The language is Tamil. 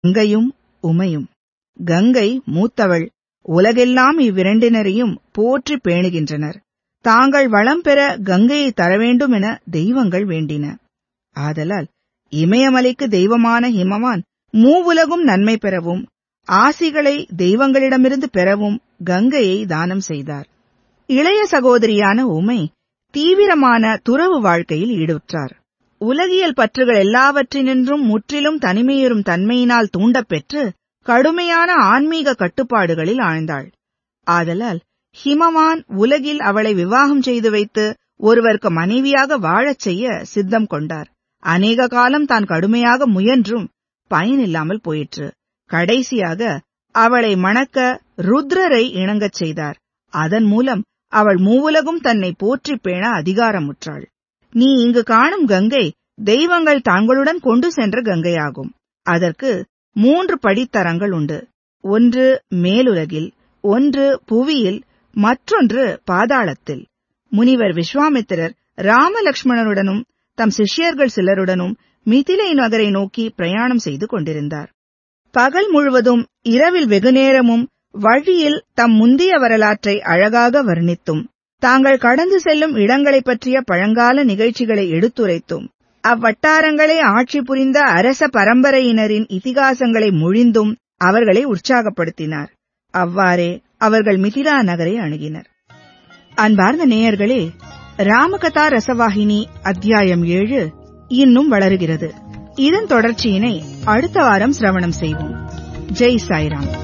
கங்கையும் உமையும் கங்கை மூத்தவள் உலகெல்லாம் இவ்விரண்டினரையும் போற்றி பேணுகின்றனர் தாங்கள் வளம் பெற கங்கையை தர வேண்டும் என தெய்வங்கள் வேண்டின ஆதலால் இமயமலைக்கு தெய்வமான ஹிமவான் மூவுலகும் நன்மை பெறவும் ஆசிகளை தெய்வங்களிடமிருந்து பெறவும் கங்கையை தானம் செய்தார் இளைய சகோதரியான உமை தீவிரமான துறவு வாழ்க்கையில் ஈடுற்றார் உலகியல் பற்றுகள் எல்லாவற்றினின்றும் முற்றிலும் தனிமையுறும் தன்மையினால் தூண்டப்பெற்று கடுமையான ஆன்மீக கட்டுப்பாடுகளில் ஆழ்ந்தாள் ஆதலால் ஹிமவான் உலகில் அவளை விவாகம் செய்து வைத்து ஒருவருக்கு மனைவியாக வாழச் செய்ய சித்தம் கொண்டார் அநேக காலம் தான் கடுமையாக முயன்றும் பயனில்லாமல் போயிற்று கடைசியாக அவளை மணக்க ருத்ரரை இணங்கச் செய்தார் அதன் மூலம் அவள் மூவுலகும் தன்னை போற்றிப் பேண அதிகாரமுற்றாள் நீ இங்கு காணும் கங்கை தெய்வங்கள் தங்களுடன் கொண்டு சென்ற கங்கையாகும் அதற்கு மூன்று படித்தரங்கள் உண்டு ஒன்று மேலுலகில் ஒன்று புவியில் மற்றொன்று பாதாளத்தில் முனிவர் விஸ்வாமித்திரர் ராமலக்ஷ்மணனுடனும் தம் சிஷ்யர்கள் சிலருடனும் மிதிலை நகரை நோக்கி பிரயாணம் செய்து கொண்டிருந்தார் பகல் முழுவதும் இரவில் வெகுநேரமும் வழியில் தம் முந்திய வரலாற்றை அழகாக வர்ணித்தும் தாங்கள் கடந்து செல்லும் இடங்களைப் பற்றிய பழங்கால நிகழ்ச்சிகளை எடுத்துரைத்தும் அவ்வட்டாரங்களே ஆட்சி புரிந்த அரச பரம்பரையினரின் இதிகாசங்களை மொழிந்தும் அவர்களை உற்சாகப்படுத்தினார் அவ்வாறே அவர்கள் மிதிலா நகரை அணுகினர் அன்பார்ந்த நேயர்களே ராமகதா ரசவாகினி அத்தியாயம் ஏழு இன்னும் வளருகிறது இதன் தொடர்ச்சியினை அடுத்த வாரம் சிரவணம் செய்வோம் ஜெய் சாய்ராம்